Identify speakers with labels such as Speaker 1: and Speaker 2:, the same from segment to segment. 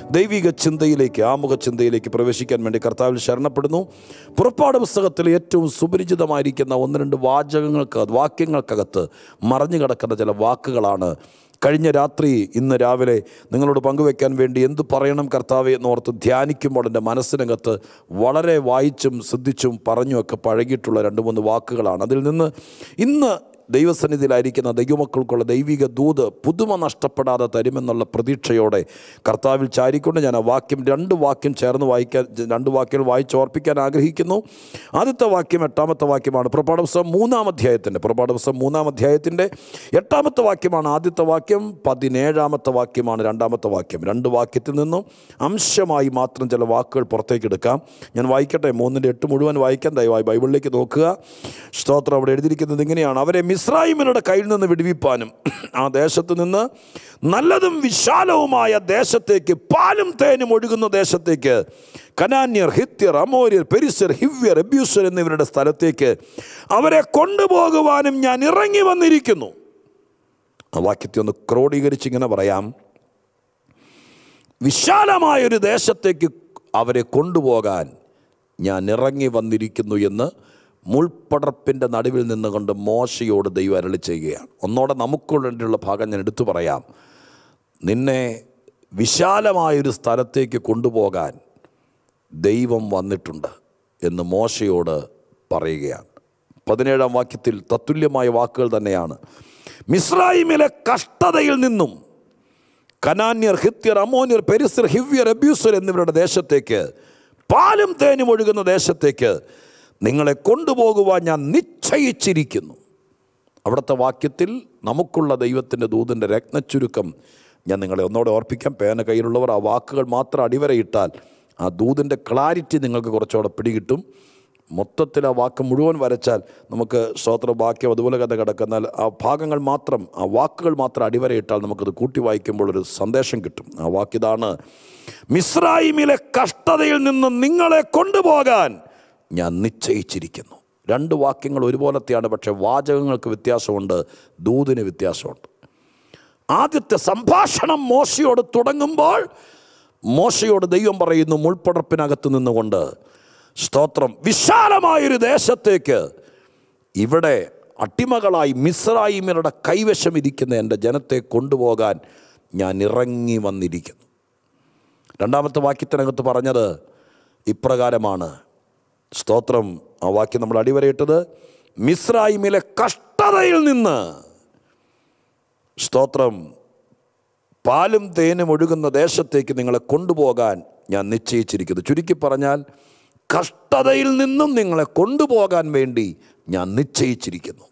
Speaker 1: ദൈവിക ചിന്തയിലേക്ക് ആമുഖ ചിന്തയിലേക്ക് പ്രവേശിക്കാൻ വേണ്ടി കർത്താവിൽ ശരണപ്പെടുന്നു പുറപ്പാട് പുസ്തകത്തിൽ ഏറ്റവും സുപരിചിതമായിരിക്കുന്ന ഒന്ന് രണ്ട് വാചകങ്ങൾക്ക് വാക്യങ്ങൾക്കകത്ത് മറഞ്ഞു കിടക്കുന്ന ചില വാക്കുകളാണ് കഴിഞ്ഞ രാത്രി ഇന്ന് രാവിലെ നിങ്ങളോട് പങ്കുവെക്കാൻ വേണ്ടി എന്തു പറയണം കർത്താവെ എന്നോർത്ത് ധ്യാനിക്കുമ്പോൾ എൻ്റെ മനസ്സിനകത്ത് വളരെ വായിച്ചും ശ്രദ്ധിച്ചും പറഞ്ഞുമൊക്കെ പഴകിയിട്ടുള്ള രണ്ട് മൂന്ന് വാക്കുകളാണ് അതിൽ നിന്ന് ഇന്ന് ദൈവസന്നിധിയിലായിരിക്കുന്ന ദൈവമക്കൾക്കുള്ള ദൈവിക ദൂത് പുതുമ നഷ്ടപ്പെടാതെ തരുമെന്നുള്ള പ്രതീക്ഷയോടെ കർത്താവിൽ ചാരിക്കൊണ്ട് ഞാൻ ആ വാക്യം രണ്ട് വാക്യം ചേർന്ന് വായിക്കാൻ രണ്ട് വാക്യങ്ങൾ വായിച്ചോർപ്പിക്കാൻ ആഗ്രഹിക്കുന്നു ആദ്യത്തെ വാക്യം എട്ടാമത്തെ വാക്യമാണ് പുറപ്പാട് പുസ്തകം മൂന്നാം അധ്യായത്തിൻ്റെ പുറപ്പാട് പുസ്തകം മൂന്നാം അധ്യായത്തിൻ്റെ എട്ടാമത്തെ വാക്യമാണ് ആദ്യത്തെ വാക്യം പതിനേഴാമത്തെ വാക്യമാണ് രണ്ടാമത്തെ വാക്യം രണ്ട് വാക്യത്തിൽ നിന്നും അംശമായി മാത്രം ചില വാക്കുകൾ പുറത്തേക്ക് എടുക്കാം ഞാൻ വായിക്കട്ടെ മൂന്നിൻ്റെ എട്ട് മുഴുവൻ വായിക്കാൻ ദയവായി ബൈബിളിലേക്ക് നോക്കുക സ്തോത്രം അവിടെ എഴുതിയിരിക്കുന്നത് ഇങ്ങനെയാണ് അവരെ മിസ്രൈമിനുടെ കയ്യിൽ നിന്ന് വിടുവിപ്പാനും ആ ദേശത്ത് നിന്ന് നല്ലതും വിശാലവുമായ ദേശത്തേക്ക് പാലും തേനും ഒഴുകുന്ന ദേശത്തേക്ക് കനാന്യർ ഹിത്യർ അമോര്യർ പെരിസർ ഹിവ്യർ എബ്യൂസർ എന്നിവരുടെ സ്ഥലത്തേക്ക് അവരെ കൊണ്ടുപോകുവാനും ഞാൻ ഇറങ്ങി വന്നിരിക്കുന്നു ആ വാക്യത്തെ ഒന്ന് ക്രോഡീകരിച്ച് ഇങ്ങനെ പറയാം വിശാലമായൊരു ദേശത്തേക്ക് അവരെ കൊണ്ടുപോകാൻ ഞാൻ ഇറങ്ങി വന്നിരിക്കുന്നു എന്ന് മുൾപ്പടർപ്പിൻ്റെ നടുവിൽ നിന്നുകൊണ്ട് മോശയോട് ദൈവം അരളി ചെയ്യുകയാണ് ഒന്നോടെ നമുക്ക് വേണ്ടിയുള്ള ഭാഗം ഞാൻ എടുത്തു പറയാം നിന്നെ വിശാലമായൊരു സ്ഥലത്തേക്ക് കൊണ്ടുപോകാൻ ദൈവം വന്നിട്ടുണ്ട് എന്ന് മോശയോട് പറയുകയാണ് പതിനേഴാം വാക്യത്തിൽ തത്തുല്യമായ വാക്കുകൾ തന്നെയാണ് മിസ്രൈമിലെ കഷ്ടതയിൽ നിന്നും കനാന്യർ ഹിത്യർ അമോന്യർ പെരിസർ ഹിവ്യർ അബ്യൂസർ എന്നിവരുടെ ദേശത്തേക്ക് പാലും തേനും ഒഴുകുന്ന ദേശത്തേക്ക് നിങ്ങളെ കൊണ്ടുപോകുവാൻ ഞാൻ നിശ്ചയിച്ചിരിക്കുന്നു അവിടുത്തെ വാക്യത്തിൽ നമുക്കുള്ള ദൈവത്തിൻ്റെ ദൂതിൻ്റെ രത്നച്ചുരുക്കം ഞാൻ നിങ്ങളെ ഒന്നോടെ ഓർപ്പിക്കാം പേന കയ്യിലുള്ളവർ ആ വാക്കുകൾ മാത്രം അടിവരയിട്ടാൽ ആ ദൂതിൻ്റെ ക്ലാരിറ്റി നിങ്ങൾക്ക് കുറച്ചുകൂടെ പിടികിട്ടും മൊത്തത്തിൽ ആ വാക്ക് മുഴുവൻ വരച്ചാൽ നമുക്ക് സ്തോത്ര വാക്യം അതുപോലെ കഥ കിടക്കുന്നാൽ ആ ഭാഗങ്ങൾ മാത്രം ആ വാക്കുകൾ മാത്രം അടിവരയിട്ടാൽ നമുക്കത് കൂട്ടി വായിക്കുമ്പോൾ ഒരു സന്ദേശം കിട്ടും ആ വാക്കിതാണ് മിസ്രൈമിലെ കഷ്ടതയിൽ നിന്ന് നിങ്ങളെ കൊണ്ടുപോകാൻ ഞാൻ നിശ്ചയിച്ചിരിക്കുന്നു രണ്ട് വാക്യങ്ങൾ ഒരുപോലത്തെയാണ് പക്ഷേ വാചകങ്ങൾക്ക് വ്യത്യാസമുണ്ട് ദൂതിന് വ്യത്യാസമുണ്ട് ആദ്യത്തെ സംഭാഷണം മോശയോട് തുടങ്ങുമ്പോൾ മോശയോട് ദൈവം പറയുന്നു മുൾപ്പടർപ്പിനകത്ത് നിന്നുകൊണ്ട് സ്തോത്രം വിശാലമായൊരു ദേശത്തേക്ക് ഇവിടെ അട്ടിമകളായി മിസ്രായിമരുടെ കൈവശം ഇരിക്കുന്ന എൻ്റെ ജനത്തെ കൊണ്ടുപോകാൻ ഞാൻ ഇറങ്ങി വന്നിരിക്കുന്നു രണ്ടാമത്തെ വാക്യത്തിനകത്ത് പറഞ്ഞത് ഇപ്രകാരമാണ് സ്തോത്രം ആ വാക്യം നമ്മൾ അടിവരയിട്ടത് മിസ്രായിമിലെ കഷ്ടതയിൽ നിന്ന് സ്തോത്രം പാലും തേനും ഒഴുകുന്ന ദേശത്തേക്ക് നിങ്ങളെ കൊണ്ടുപോകാൻ ഞാൻ നിശ്ചയിച്ചിരിക്കുന്നു ചുരുക്കി പറഞ്ഞാൽ കഷ്ടതയിൽ നിന്നും നിങ്ങളെ കൊണ്ടുപോകാൻ വേണ്ടി ഞാൻ നിശ്ചയിച്ചിരിക്കുന്നു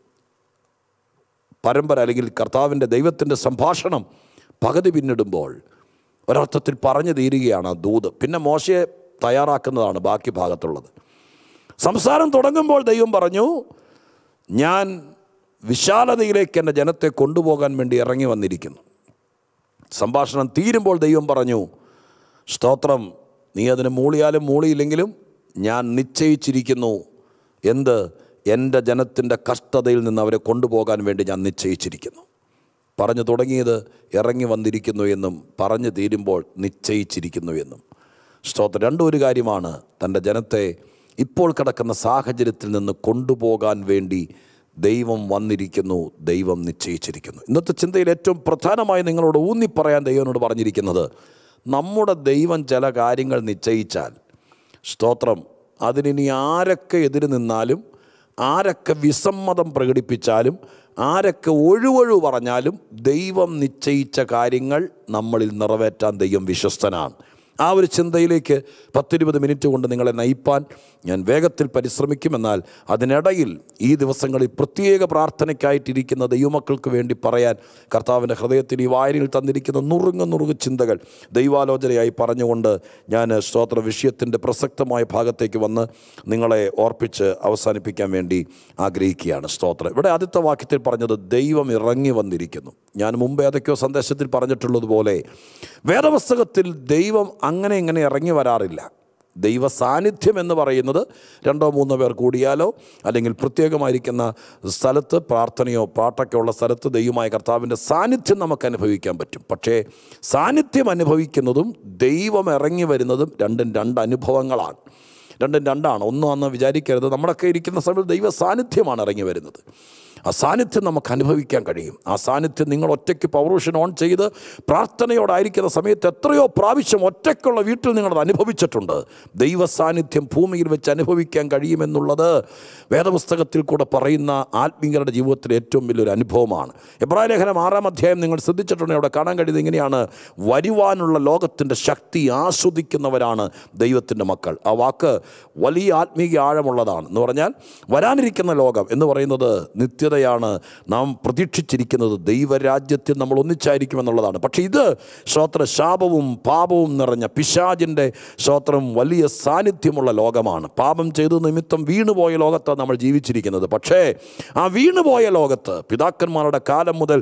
Speaker 1: പരമ്പര അല്ലെങ്കിൽ കർത്താവിൻ്റെ ദൈവത്തിൻ്റെ സംഭാഷണം പകുതി പിന്നിടുമ്പോൾ ഒരർത്ഥത്തിൽ പറഞ്ഞു തീരുകയാണ് ആ ദൂത് പിന്നെ മോശയെ തയ്യാറാക്കുന്നതാണ് ബാക്കി ഭാഗത്തുള്ളത് സംസാരം തുടങ്ങുമ്പോൾ ദൈവം പറഞ്ഞു ഞാൻ വിശാലതയിലേക്ക് എൻ്റെ ജനത്തെ കൊണ്ടുപോകാൻ വേണ്ടി ഇറങ്ങി വന്നിരിക്കുന്നു സംഭാഷണം തീരുമ്പോൾ ദൈവം പറഞ്ഞു സ്തോത്രം നീ അതിന് മൂളിയാലും മൂളിയില്ലെങ്കിലും ഞാൻ നിശ്ചയിച്ചിരിക്കുന്നു എന്ത് എൻ്റെ ജനത്തിൻ്റെ കഷ്ടതയിൽ നിന്ന് അവരെ കൊണ്ടുപോകാൻ വേണ്ടി ഞാൻ നിശ്ചയിച്ചിരിക്കുന്നു പറഞ്ഞു തുടങ്ങിയത് ഇറങ്ങി വന്നിരിക്കുന്നു എന്നും പറഞ്ഞു തീരുമ്പോൾ നിശ്ചയിച്ചിരിക്കുന്നു എന്നും സ്തോത്രം രണ്ടും ഒരു കാര്യമാണ് തൻ്റെ ജനത്തെ ഇപ്പോൾ കിടക്കുന്ന സാഹചര്യത്തിൽ നിന്ന് കൊണ്ടുപോകാൻ വേണ്ടി ദൈവം വന്നിരിക്കുന്നു ദൈവം നിശ്ചയിച്ചിരിക്കുന്നു ഇന്നത്തെ ചിന്തയിൽ ഏറ്റവും പ്രധാനമായി നിങ്ങളോട് ഊന്നി പറയാൻ ദൈവനോട് പറഞ്ഞിരിക്കുന്നത് നമ്മുടെ ദൈവം ചില കാര്യങ്ങൾ നിശ്ചയിച്ചാൽ സ്തോത്രം അതിനി ആരൊക്കെ എതിര് നിന്നാലും ആരൊക്കെ വിസമ്മതം പ്രകടിപ്പിച്ചാലും ആരൊക്കെ ഒഴിവൊഴു പറഞ്ഞാലും ദൈവം നിശ്ചയിച്ച കാര്യങ്ങൾ നമ്മളിൽ നിറവേറ്റാൻ ദൈവം വിശ്വസ്തനാണ് ആ ഒരു ചിന്തയിലേക്ക് പത്തിരുപത് മിനിറ്റ് കൊണ്ട് നിങ്ങളെ നയിപ്പാൻ ഞാൻ വേഗത്തിൽ പരിശ്രമിക്കുമെന്നാൽ അതിനിടയിൽ ഈ ദിവസങ്ങളിൽ പ്രത്യേക പ്രാർത്ഥനയ്ക്കായിട്ടിരിക്കുന്ന ദൈവമക്കൾക്ക് വേണ്ടി പറയാൻ കർത്താവിൻ്റെ ഹൃദയത്തിൽ ഈ വായനയിൽ തന്നിരിക്കുന്ന നുറുങ്ങ നുറുങ്ങ് ചിന്തകൾ ദൈവാലോചനയായി പറഞ്ഞുകൊണ്ട് ഞാൻ സ്തോത്ര വിഷയത്തിൻ്റെ പ്രസക്തമായ ഭാഗത്തേക്ക് വന്ന് നിങ്ങളെ ഓർപ്പിച്ച് അവസാനിപ്പിക്കാൻ വേണ്ടി ആഗ്രഹിക്കുകയാണ് സ്തോത്രം ഇവിടെ ആദ്യത്തെ വാക്യത്തിൽ പറഞ്ഞത് ദൈവം ഇറങ്ങി വന്നിരിക്കുന്നു ഞാൻ മുമ്പ് ഏതൊക്കെയോ സന്ദേശത്തിൽ പറഞ്ഞിട്ടുള്ളതുപോലെ വേദപുസ്തകത്തിൽ ദൈവം അങ്ങനെ ഇങ്ങനെ ഇറങ്ങി വരാറില്ല ദൈവ സാന്നിധ്യം എന്ന് പറയുന്നത് രണ്ടോ മൂന്നോ പേർ കൂടിയാലോ അല്ലെങ്കിൽ പ്രത്യേകമായിരിക്കുന്ന സ്ഥലത്ത് പ്രാർത്ഥനയോ പാട്ടൊക്കെ ഉള്ള സ്ഥലത്ത് ദൈവമായ കർത്താവിൻ്റെ സാന്നിധ്യം നമുക്ക് അനുഭവിക്കാൻ പറ്റും പക്ഷേ സാന്നിധ്യം അനുഭവിക്കുന്നതും ദൈവം ഇറങ്ങി വരുന്നതും രണ്ടും രണ്ട് അനുഭവങ്ങളാണ് രണ്ടും രണ്ടാണ് ഒന്നും അന്ന് വിചാരിക്കരുത് നമ്മളൊക്കെ ഇരിക്കുന്ന സമയത്ത് ദൈവ സാന്നിധ്യമാണ് ഇറങ്ങി വരുന്നത് ആ സാന്നിധ്യം നമുക്ക് അനുഭവിക്കാൻ കഴിയും ആ സാന്നിധ്യം നിങ്ങൾ ഒറ്റയ്ക്ക് പൗരുഷൻ ഓൺ ചെയ്ത് പ്രാർത്ഥനയോടായിരിക്കുന്ന സമയത്ത് എത്രയോ പ്രാവശ്യം ഒറ്റയ്ക്കുള്ള വീട്ടിൽ നിങ്ങളത് അനുഭവിച്ചിട്ടുണ്ട് ദൈവ സാന്നിധ്യം ഭൂമിയിൽ വെച്ച് അനുഭവിക്കാൻ കഴിയുമെന്നുള്ളത് വേദപുസ്തകത്തിൽ കൂടെ പറയുന്ന ആത്മീയരുടെ ജീവിതത്തിലെ ഏറ്റവും വലിയൊരു അനുഭവമാണ് എബ്രാഹിം ലേഖനം ആറാം അധ്യായം നിങ്ങൾ ശ്രദ്ധിച്ചിട്ടുണ്ടെങ്കിൽ അവിടെ കാണാൻ കഴിയുന്നത് ഇങ്ങനെയാണ് വരുവാനുള്ള ലോകത്തിൻ്റെ ശക്തി ആസ്വദിക്കുന്നവരാണ് ദൈവത്തിൻ്റെ മക്കൾ ആ വാക്ക് വലിയ ആത്മീയ ആഴമുള്ളതാണ് എന്ന് പറഞ്ഞാൽ വരാനിരിക്കുന്ന ലോകം എന്ന് പറയുന്നത് നിത്യതയാണ് നാം പ്രതീക്ഷിച്ചിരിക്കുന്നത് ദൈവരാജ്യത്തിൽ നമ്മൾ ഒന്നിച്ചായിരിക്കുമെന്നുള്ളതാണ് പക്ഷേ ഇത് ശ്രോത്ര ശാപവും പാപവും നിറഞ്ഞ പിശാജിൻ്റെ ശ്രോത്രം വലിയ സാന്നിധ്യമുള്ള ലോകമാണ് പാപം ചെയ്ത നിമിത്തം വീണുപോയ ലോകത്താണ് നമ്മൾ ജീവിച്ചിരിക്കുന്നത് പക്ഷേ ആ വീണുപോയ ലോകത്ത് പിതാക്കന്മാരുടെ കാലം മുതൽ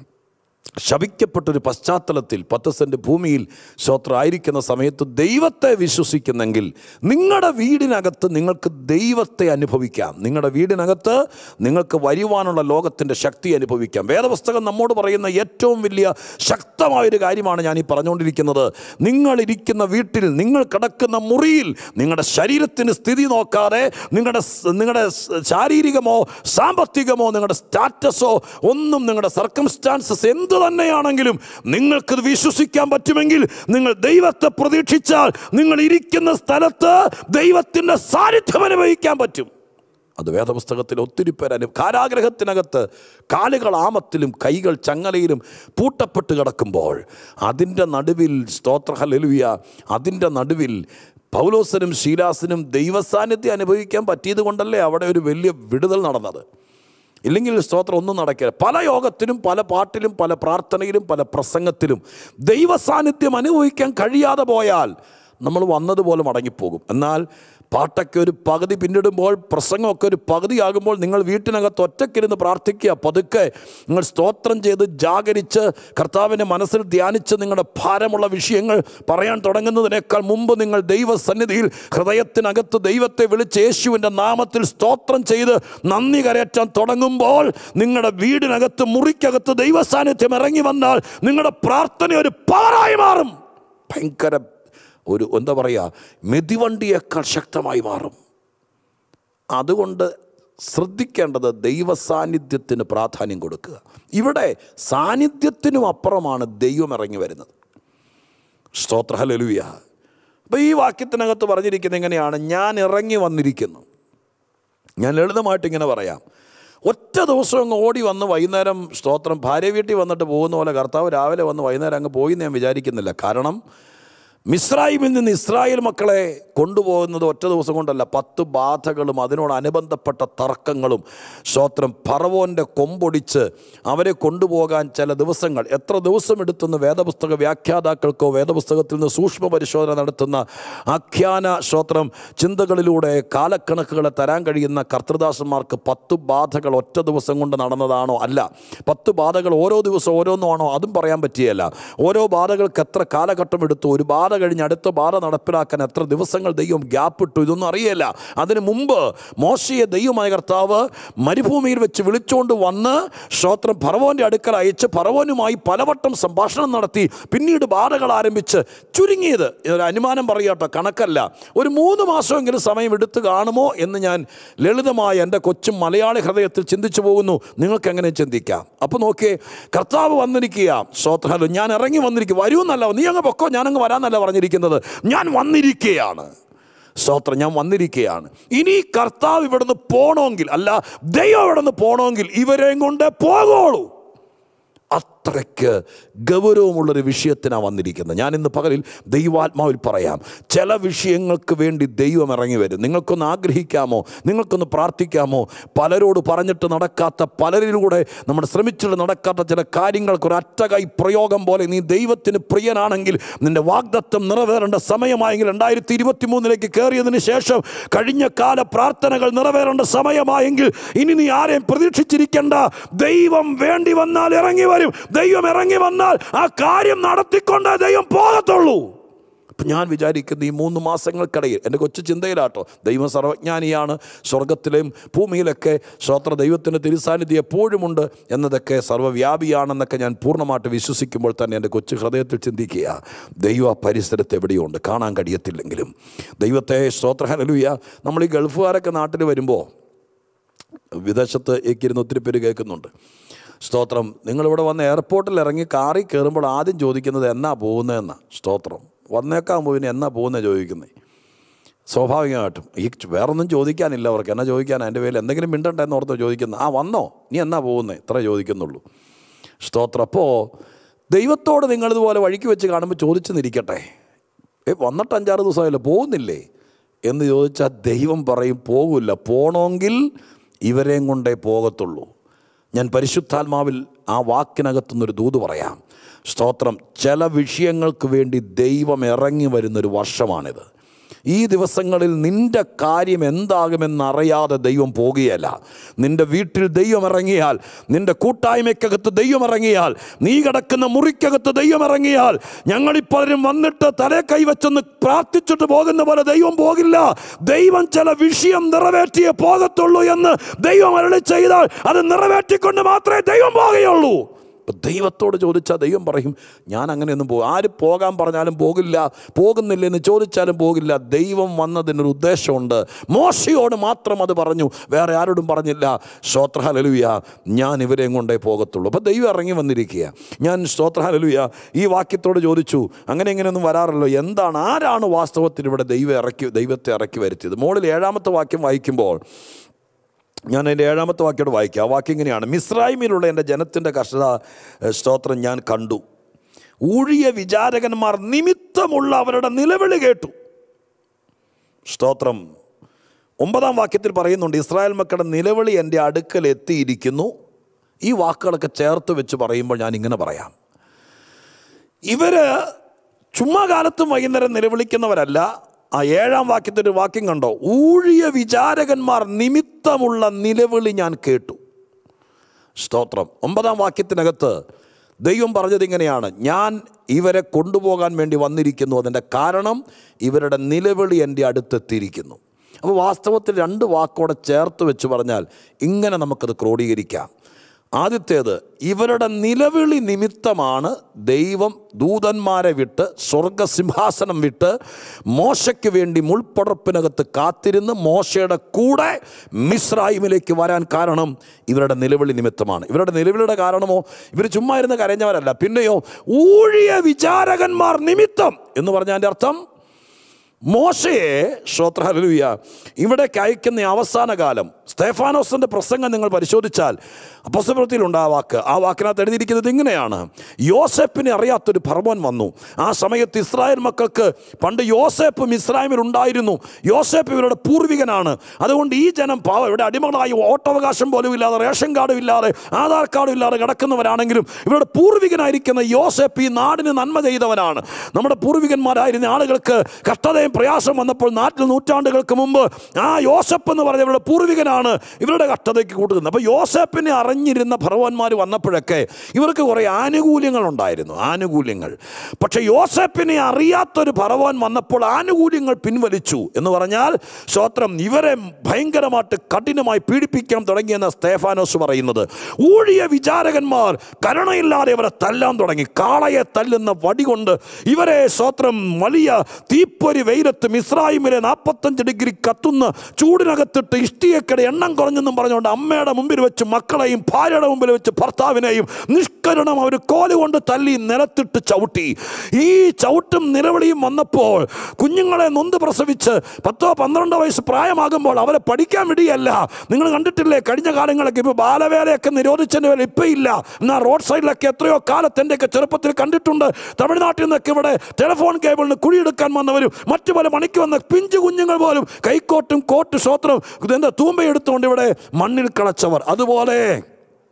Speaker 1: ശപിക്കപ്പെട്ടൊരു പശ്ചാത്തലത്തിൽ പത്ത് സെൻറ്റ് ഭൂമിയിൽ ശ്രോത്ര ആയിരിക്കുന്ന സമയത്ത് ദൈവത്തെ വിശ്വസിക്കുന്നെങ്കിൽ നിങ്ങളുടെ വീടിനകത്ത് നിങ്ങൾക്ക് ദൈവത്തെ അനുഭവിക്കാം നിങ്ങളുടെ വീടിനകത്ത് നിങ്ങൾക്ക് വരുവാനുള്ള ലോകത്തിൻ്റെ ശക്തി അനുഭവിക്കാം വേദപുസ്തകം നമ്മോട് പറയുന്ന ഏറ്റവും വലിയ ശക്തമായൊരു കാര്യമാണ് ഞാൻ ഈ പറഞ്ഞുകൊണ്ടിരിക്കുന്നത് നിങ്ങളിരിക്കുന്ന വീട്ടിൽ നിങ്ങൾ കിടക്കുന്ന മുറിയിൽ നിങ്ങളുടെ ശരീരത്തിന് സ്ഥിതി നോക്കാതെ നിങ്ങളുടെ സ്- നിങ്ങളുടെ സ് ശാരീരികമോ സാമ്പത്തികമോ നിങ്ങളുടെ സ്റ്റാറ്റസോ ഒന്നും നിങ്ങളുടെ സർക്കംസ്റ്റാൻസസ് എന്ത് തന്നെയാണെങ്കിലും നിങ്ങൾക്കത് വിശ്വസിക്കാൻ പറ്റുമെങ്കിൽ നിങ്ങൾ ദൈവത്തെ പ്രതീക്ഷിച്ചാൽ നിങ്ങൾ ഇരിക്കുന്ന സ്ഥലത്ത് ദൈവത്തിൻ്റെ സാന്നിധ്യം അനുഭവിക്കാൻ പറ്റും അത് വേദപുസ്തകത്തിൽ ഒത്തിരി പേർ അനു കാരാഗ്രഹത്തിനകത്ത് കാലുകൾ ആമത്തിലും കൈകൾ ചങ്ങലയിലും പൂട്ടപ്പെട്ട് കിടക്കുമ്പോൾ അതിൻ്റെ നടുവിൽ സ്തോത്രഹലലുയ അതിൻ്റെ നടുവിൽ പൗലോസനും ശീലാസനും ദൈവസാന്നിധ്യം അനുഭവിക്കാൻ പറ്റിയത് കൊണ്ടല്ലേ അവിടെ ഒരു വലിയ വിടുതൽ നടന്നത് ഇല്ലെങ്കിൽ സ്തോത്രം ഒന്നും നടക്കില്ല പല യോഗത്തിലും പല പാട്ടിലും പല പ്രാർത്ഥനയിലും പല പ്രസംഗത്തിലും ദൈവ സാന്നിധ്യം അനുഭവിക്കാൻ കഴിയാതെ പോയാൽ നമ്മൾ വന്നതുപോലെ മടങ്ങിപ്പോകും എന്നാൽ പാട്ടൊക്കെ ഒരു പകുതി പിന്നിടുമ്പോൾ പ്രസംഗമൊക്കെ ഒരു പകുതിയാകുമ്പോൾ നിങ്ങൾ വീട്ടിനകത്ത് ഒറ്റയ്ക്കിരുന്ന് പ്രാർത്ഥിക്കുക പതുക്കെ നിങ്ങൾ സ്തോത്രം ചെയ്ത് ജാഗരിച്ച് കർത്താവിനെ മനസ്സിൽ ധ്യാനിച്ച് നിങ്ങളുടെ ഭാരമുള്ള വിഷയങ്ങൾ പറയാൻ തുടങ്ങുന്നതിനേക്കാൾ മുമ്പ് നിങ്ങൾ ദൈവസന്നിധിയിൽ ഹൃദയത്തിനകത്ത് ദൈവത്തെ വിളിച്ച് യേശുവിൻ്റെ നാമത്തിൽ സ്തോത്രം ചെയ്ത് നന്ദി കരയറ്റാൻ തുടങ്ങുമ്പോൾ നിങ്ങളുടെ വീടിനകത്ത് മുറിക്കകത്ത് ദൈവസാന്നിധ്യം ഇറങ്ങി വന്നാൽ നിങ്ങളുടെ പ്രാർത്ഥന ഒരു പവറായി മാറും ഭയങ്കര ഒരു എന്താ പറയുക മെതിവണ്ടിയേക്കാൾ ശക്തമായി മാറും അതുകൊണ്ട് ശ്രദ്ധിക്കേണ്ടത് ദൈവ സാന്നിധ്യത്തിന് പ്രാധാന്യം കൊടുക്കുക ഇവിടെ സാന്നിധ്യത്തിനും അപ്പുറമാണ് ദൈവം ഇറങ്ങി വരുന്നത് സ്തോത്രഹലലുയ അപ്പോൾ ഈ വാക്യത്തിനകത്ത് പറഞ്ഞിരിക്കുന്നത് എങ്ങനെയാണ് ഞാൻ ഇറങ്ങി വന്നിരിക്കുന്നു ഞാൻ ലളിതമായിട്ട് ഇങ്ങനെ പറയാം ഒറ്റ ദിവസം അങ്ങ് ഓടി വന്ന് വൈകുന്നേരം സ്തോത്രം ഭാര്യ വീട്ടിൽ വന്നിട്ട് പോകുന്ന പോലെ കർത്താവ് രാവിലെ വന്ന് വൈകുന്നേരം അങ്ങ് പോയി എന്ന് ഞാൻ വിചാരിക്കുന്നില്ല കാരണം മിസ്രൈമിൽ നിന്ന് ഇസ്രായേൽ മക്കളെ കൊണ്ടുപോകുന്നത് ഒറ്റ ദിവസം കൊണ്ടല്ല പത്ത് ബാധകളും അതിനോടനുബന്ധപ്പെട്ട തർക്കങ്ങളും സ്തോത്രം ഫറവോൻ്റെ കൊമ്പൊടിച്ച് അവരെ കൊണ്ടുപോകാൻ ചില ദിവസങ്ങൾ എത്ര ദിവസം എടുത്തെന്ന് വേദപുസ്തക വ്യാഖ്യാതാക്കൾക്കോ വേദപുസ്തകത്തിൽ നിന്ന് സൂക്ഷ്മ പരിശോധന നടത്തുന്ന ആഖ്യാന സ്തോത്രം ചിന്തകളിലൂടെ കാലക്കണക്കുകളെ തരാൻ കഴിയുന്ന കർത്തൃദാസന്മാർക്ക് പത്ത് ബാധകൾ ഒറ്റ ദിവസം കൊണ്ട് നടന്നതാണോ അല്ല പത്ത് ബാധകൾ ഓരോ ദിവസം ഓരോന്നാണോ അതും പറയാൻ പറ്റിയല്ല ഓരോ ബാധകൾക്ക് എത്ര കാലഘട്ടം എടുത്തു ഒരു ബാധ കഴിഞ്ഞ് അടുത്ത ബാധ നടപ്പിലാക്കാൻ എത്ര ദിവസങ്ങൾ ദൈവം ഗ്യാപ്പ് ഇട്ടു ഇതൊന്നും അറിയില്ല അതിന് മുമ്പ് മോശയെ ദൈവമായ കർത്താവ് മരുഭൂമിയിൽ വെച്ച് വിളിച്ചുകൊണ്ട് വന്ന് ശ്രോത്രം ഫറവോൻ്റെ അടുക്കൽ അയച്ച് ഫറവോനുമായി പലവട്ടം സംഭാഷണം നടത്തി പിന്നീട് ബാധകൾ ആരംഭിച്ച് ചുരുങ്ങിയത് ഒരു അനുമാനം പറയാട്ടോ കണക്കല്ല ഒരു മൂന്ന് മാസമെങ്കിലും സമയം എടുത്ത് കാണുമോ എന്ന് ഞാൻ ലളിതമായ എൻ്റെ കൊച്ചും മലയാളി ഹൃദയത്തിൽ ചിന്തിച്ചു പോകുന്നു നിങ്ങൾക്ക് എങ്ങനെ ചിന്തിക്കാം അപ്പോൾ നോക്കിയേ കർത്താവ് വന്നിരിക്കുക ശ്രോത്രഹലോ ഞാൻ ഇറങ്ങി വന്നിരിക്കുക വരുമെന്നല്ല നീ അങ്ങ് പൊക്കോ ഞാനങ്ങ് വരാമെന്നല്ല പറഞ്ഞിരിക്കുന്നത് ഞാൻ വന്നിരിക്കുകയാണ് സ്തോത്രം ഞാൻ വന്നിരിക്കുകയാണ് ഇനി കർത്താവ് ഇവിടുന്ന് പോകണമെങ്കിൽ അല്ല ദൈവം ഇവിടുന്ന് പോകണമെങ്കിൽ ഇവരെയും കൊണ്ട് പോകുള്ളൂ അത്രയ്ക്ക് ഗൗരവമുള്ളൊരു വിഷയത്തിനാണ് വന്നിരിക്കുന്നത് ഞാൻ ഇന്ന് പകലിൽ ദൈവാത്മാവിൽ പറയാം ചില വിഷയങ്ങൾക്ക് വേണ്ടി ദൈവം ഇറങ്ങി വരും നിങ്ങൾക്കൊന്ന് ആഗ്രഹിക്കാമോ നിങ്ങൾക്കൊന്ന് പ്രാർത്ഥിക്കാമോ പലരോട് പറഞ്ഞിട്ട് നടക്കാത്ത പലരിലൂടെ നമ്മൾ ശ്രമിച്ചിട്ട് നടക്കാത്ത ചില കാര്യങ്ങൾക്ക് ഒരു അറ്റകൈ പ്രയോഗം പോലെ നീ ദൈവത്തിന് പ്രിയനാണെങ്കിൽ നിന്റെ വാഗ്ദത്വം നിറവേറേണ്ട സമയമായെങ്കിൽ രണ്ടായിരത്തി ഇരുപത്തി മൂന്നിലേക്ക് കയറിയതിന് ശേഷം കഴിഞ്ഞ കാല പ്രാർത്ഥനകൾ നിറവേറേണ്ട സമയമായെങ്കിൽ ഇനി നീ ആരെയും പ്രതീക്ഷിച്ചിരിക്കേണ്ട ദൈവം വേണ്ടി വന്നാൽ ഇറങ്ങി വരും ദൈവം ഇറങ്ങി വന്നാൽ ആ കാര്യം നടത്തിക്കൊണ്ട് ദൈവം പോകത്തുള്ളൂ അപ്പം ഞാൻ വിചാരിക്കുന്ന ഈ മൂന്ന് മാസങ്ങൾക്കിടയിൽ എൻ്റെ കൊച്ചു ചിന്തയിലാട്ടോ ദൈവം സർവജ്ഞാനിയാണ് സ്വർഗത്തിലെയും ഭൂമിയിലൊക്കെ സ്വോത്ര ദൈവത്തിൻ്റെ തിരുസാന്നിധ്യം എപ്പോഴുമുണ്ട് എന്നതൊക്കെ സർവ്വവ്യാപിയാണെന്നൊക്കെ ഞാൻ പൂർണ്ണമായിട്ട് വിശ്വസിക്കുമ്പോൾ തന്നെ എൻ്റെ കൊച്ചു ഹൃദയത്തിൽ ചിന്തിക്കുക ദൈവ ആ പരിസരത്ത് എവിടെയുണ്ട് കാണാൻ കഴിയത്തില്ലെങ്കിലും ദൈവത്തെ സ്തോത്രഹലലുയ നമ്മൾ ഈ ഗൾഫുകാരൊക്കെ നാട്ടിൽ വരുമ്പോൾ വിദേശത്ത് ഇരുന്ന് ഒത്തിരി പേര് കേൾക്കുന്നുണ്ട് സ്തോത്രം നിങ്ങളിവിടെ വന്ന് എയർപോർട്ടിൽ ഇറങ്ങി കാറിൽ കയറുമ്പോൾ ആദ്യം ചോദിക്കുന്നത് എന്നാ പോകുന്നതെന്നാ സ്തോത്രം വന്നേക്കാൻ പോയി എന്നാ പോകുന്നത് ചോദിക്കുന്നത് സ്വാഭാവികമായിട്ടും ഈ വേറൊന്നും ചോദിക്കാനില്ല അവർക്ക് എന്നാ ചോദിക്കാൻ എൻ്റെ പേരിൽ എന്തെങ്കിലും മിണ്ടണ്ട എന്ന് ഓർത്ത് ചോദിക്കുന്നത് ആ വന്നോ നീ എന്നാ പോകുന്നത് ഇത്ര ചോദിക്കുന്നുള്ളൂ സ്തോത്രം അപ്പോൾ ദൈവത്തോട് നിങ്ങളിതുപോലെ വഴിക്ക് വെച്ച് കാണുമ്പോൾ ചോദിച്ചു നിരിക്കട്ടെ ഏ വന്നിട്ട് അഞ്ചാറ് ദിവസമായല്ലോ പോകുന്നില്ലേ എന്ന് ചോദിച്ചാൽ ദൈവം പറയും പോകില്ല പോണമെങ്കിൽ ഇവരെയും കൊണ്ടേ പോകത്തുള്ളൂ ഞാൻ പരിശുദ്ധാത്മാവിൽ ആ വാക്കിനകത്തുനിന്നൊരു ദൂത് പറയാം സ്തോത്രം ചില വിഷയങ്ങൾക്ക് വേണ്ടി ദൈവം ഇറങ്ങി വരുന്നൊരു വർഷമാണിത് ഈ ദിവസങ്ങളിൽ നിന്റെ കാര്യം എന്താകുമെന്നറിയാതെ ദൈവം പോകുകയല്ല നിന്റെ വീട്ടിൽ ദൈവം ഇറങ്ങിയാൽ നിന്റെ കൂട്ടായ്മയ്ക്കകത്ത് ദൈവം ഇറങ്ങിയാൽ നീ കിടക്കുന്ന മുറിക്കകത്ത് ദൈവം ഇറങ്ങിയാൽ ഞങ്ങളിപ്പലരും വന്നിട്ട് തലേ കൈവച്ചെന്ന് പ്രാർത്ഥിച്ചിട്ട് പോകുന്ന പോലെ ദൈവം പോകില്ല ദൈവം ചില വിഷയം നിറവേറ്റിയേ പോകത്തുള്ളൂ എന്ന് ദൈവം അരളി ചെയ്താൽ അത് നിറവേറ്റിക്കൊണ്ട് മാത്രമേ ദൈവം പോകുകയുള്ളൂ ഇപ്പം ദൈവത്തോട് ചോദിച്ചാൽ ദൈവം പറയും ഞാൻ അങ്ങനെയൊന്നും പോകും ആര് പോകാൻ പറഞ്ഞാലും പോകില്ല പോകുന്നില്ല എന്ന് ചോദിച്ചാലും പോകില്ല ദൈവം വന്നതിനൊരു ഉദ്ദേശമുണ്ട് മോശയോട് മാത്രം അത് പറഞ്ഞു വേറെ ആരോടും പറഞ്ഞില്ല ശ്രോത്രഹലലുയ ഞാൻ ഇവരെയും കൊണ്ടേ പോകത്തുള്ളൂ അപ്പോൾ ദൈവം ഇറങ്ങി വന്നിരിക്കുക ഞാൻ ശ്രോത്രഹലലുയ ഈ വാക്യത്തോട് ചോദിച്ചു അങ്ങനെ ഇങ്ങനെയൊന്നും വരാറല്ലോ എന്താണ് ആരാണ് വാസ്തവത്തിൽ ഇവിടെ ദൈവം ഇറക്കി ദൈവത്തെ ഇറക്കി വരുത്തിയത് മോളിൽ ഏഴാമത്തെ വാക്യം വായിക്കുമ്പോൾ ഞാൻ എൻ്റെ ഏഴാമത്തെ വാക്യോട് വായിക്കാം ആ വാക്യം ഇങ്ങനെയാണ് മിസ്രൈമിലുള്ള എൻ്റെ ജനത്തിൻ്റെ കഷ്ടത ഏഹ്, സ്തോത്രം ഞാൻ കണ്ടു ഊഴിയ വിചാരകന്മാർ നിമിത്തമുള്ള അവരുടെ നിലവിളി കേട്ടു സ്തോത്രം ഒമ്പതാം വാക്യത്തിൽ പറയുന്നുണ്ട് ഇസ്രായേൽ മക്കളുടെ നിലവിളി എൻ്റെ അടുക്കൽ എത്തിയിരിക്കുന്നു ഈ വാക്കുകളൊക്കെ ചേർത്ത് വെച്ച് പറയുമ്പോൾ ഞാൻ ഇങ്ങനെ പറയാം ഇവര് ചുമ്മാ കാലത്തും വൈകുന്നേരം നിലവിളിക്കുന്നവരല്ല ആ ഏഴാം വാക്യത്തിൻ്റെ ഒരു വാക്യം കണ്ടോ ഊഴിയ വിചാരകന്മാർ നിമിത്തമുള്ള നിലവിളി ഞാൻ കേട്ടു സ്തോത്രം ഒമ്പതാം വാക്യത്തിനകത്ത് ദൈവം പറഞ്ഞത് ഇങ്ങനെയാണ് ഞാൻ ഇവരെ കൊണ്ടുപോകാൻ വേണ്ടി വന്നിരിക്കുന്നു അതിൻ്റെ കാരണം ഇവരുടെ നിലവിളി എൻ്റെ അടുത്തെത്തിയിരിക്കുന്നു അപ്പോൾ വാസ്തവത്തിൽ രണ്ട് വാക്കോടെ ചേർത്ത് വെച്ച് പറഞ്ഞാൽ ഇങ്ങനെ നമുക്കത് ക്രോഡീകരിക്കാം ആദ്യത്തേത് ഇവരുടെ നിലവിളി നിമിത്തമാണ് ദൈവം ദൂതന്മാരെ വിട്ട് സ്വർഗസിംഹാസനം വിട്ട് മോശയ്ക്ക് വേണ്ടി മുൾപ്പടർപ്പിനകത്ത് കാത്തിരുന്ന് മോശയുടെ കൂടെ മിസ്രൈമിലേക്ക് വരാൻ കാരണം ഇവരുടെ നിലവിളി നിമിത്തമാണ് ഇവരുടെ നിലവിളിയുടെ കാരണമോ ഇവർ ചുമ്മാ ഇരുന്ന് കരഞ്ഞവരല്ല പിന്നെയോ ഊഴിയ വിചാരകന്മാർ നിമിത്തം എന്ന് പറഞ്ഞതിൻ്റെ അർത്ഥം മോശയെ ശ്രോത്രഹലലുയ ഇവിടേക്ക് അയക്കുന്ന ഈ അവസാന കാലം സ്തേഫാനോസിൻ്റെ പ്രസംഗം നിങ്ങൾ പരിശോധിച്ചാൽ അപ്പസ്തപ്രത്തിലുണ്ട് ആ വാക്ക് ആ വാക്കിനകത്ത് എഴുതിയിരിക്കുന്നത് ഇങ്ങനെയാണ് യോസെപ്പിനെ അറിയാത്തൊരു ഭർമ്മൻ വന്നു ആ സമയത്ത് ഇസ്രായേൽ മക്കൾക്ക് പണ്ട് യോസേപ്പ് ഇസ്രായേലിൽ ഉണ്ടായിരുന്നു യോസേപ്പ് ഇവരുടെ പൂർവികനാണ് അതുകൊണ്ട് ഈ ജനം പാവം ഇവിടെ അടിമകളായി വോട്ടവകാശം പോലും ഇല്ലാതെ റേഷൻ കാർഡും ഇല്ലാതെ ആധാർ കാർഡും ഇല്ലാതെ കിടക്കുന്നവരാണെങ്കിലും ഇവരുടെ പൂർവികനായിരിക്കുന്ന യോസേപ്പ് ഈ നാടിന് നന്മ ചെയ്തവനാണ് നമ്മുടെ പൂർവികന്മാരായിരുന്ന ആളുകൾക്ക് കഷ്ടതയും പ്രയാസം വന്നപ്പോൾ നാട്ടിൽ നൂറ്റാണ്ടുകൾക്ക് മുമ്പ് ആ യോസഫ് എന്ന് പറഞ്ഞ ഇവരുടെ പൂർവികനാണ് ഇവരുടെ കഷ്ടതയ്ക്ക് കൂട്ടുന്നത് അപ്പോൾ യോസഫിനെ അറിഞ്ഞിരുന്ന ഭർവന്മാർ വന്നപ്പോഴൊക്കെ ഇവർക്ക് കുറേ ആനുകൂല്യങ്ങൾ ഉണ്ടായിരുന്നു ആനുകൂല്യങ്ങൾ പക്ഷേ യോസഫിനെ അറിയാത്തൊരു ഭർവൻ വന്നപ്പോൾ ആനുകൂല്യങ്ങൾ പിൻവലിച്ചു എന്ന് പറഞ്ഞാൽ സ്വത്രം ഇവരെ ഭയങ്കരമായിട്ട് കഠിനമായി പീഡിപ്പിക്കാൻ തുടങ്ങിയെന്ന സ്തേഫാനോസ് പറയുന്നത് ഊഴിയ വിചാരകന്മാർ കരുണയില്ലാതെ ഇവരെ തല്ലാൻ തുടങ്ങി കാളയെ തല്ലുന്ന വടി കൊണ്ട് ഇവരെ സ്വത്രം വലിയ തീപ്പൊരി വെയിലത്ത് മിസ്രായിമിലെ നാൽപ്പത്തഞ്ച് ഡിഗ്രി കത്തുന്ന ചൂടിനകത്തിട്ട് ഇഷ്ടിയക്കടെ എണ്ണം കുറഞ്ഞെന്നും പറഞ്ഞുകൊണ്ട് അമ്മയുടെ മുമ്പിൽ വെച്ച് മക്കളെയും ഭാര്യയുടെ മുമ്പിൽ വെച്ച് ഭർത്താവിനെയും നിഷ്കരുണം അവർ കോല് കൊണ്ട് തല്ലി നിലത്തിട്ട് ചവിട്ടി ഈ ചവിട്ടും നിലവിളിയും വന്നപ്പോൾ കുഞ്ഞുങ്ങളെ നൊന്ത് പ്രസവിച്ച് പത്തോ പന്ത്രണ്ടോ വയസ്സ് പ്രായമാകുമ്പോൾ അവരെ പഠിക്കാൻ വിടിയല്ല നിങ്ങൾ കണ്ടിട്ടില്ലേ കഴിഞ്ഞ കാലങ്ങളൊക്കെ ഇപ്പോൾ ബാലവേലയൊക്കെ നിരോധിച്ചതിന് പേരിൽ ഇപ്പം ഇല്ല എന്നാൽ റോഡ് സൈഡിലൊക്കെ എത്രയോ കാലത്ത് എൻ്റെയൊക്കെ ചെറുപ്പത്തിൽ കണ്ടിട്ടുണ്ട് തമിഴ്നാട്ടിൽ നിന്നൊക്കെ ഇവിടെ ടെലിഫോൺ കേബിളിന് കുഴിയെടുക്കാൻ വന്നവരും മറ്റു പല മണിക്ക് വന്ന പിഞ്ചു കുഞ്ഞുങ്ങൾ പോലും കൈക്കോട്ടും കോട്ട് സ്വത്രം എന്താ തൂമ്പയെടുത്തുകൊണ്ട് ഇവിടെ മണ്ണിൽ കളച്ചവർ അതുപോലെ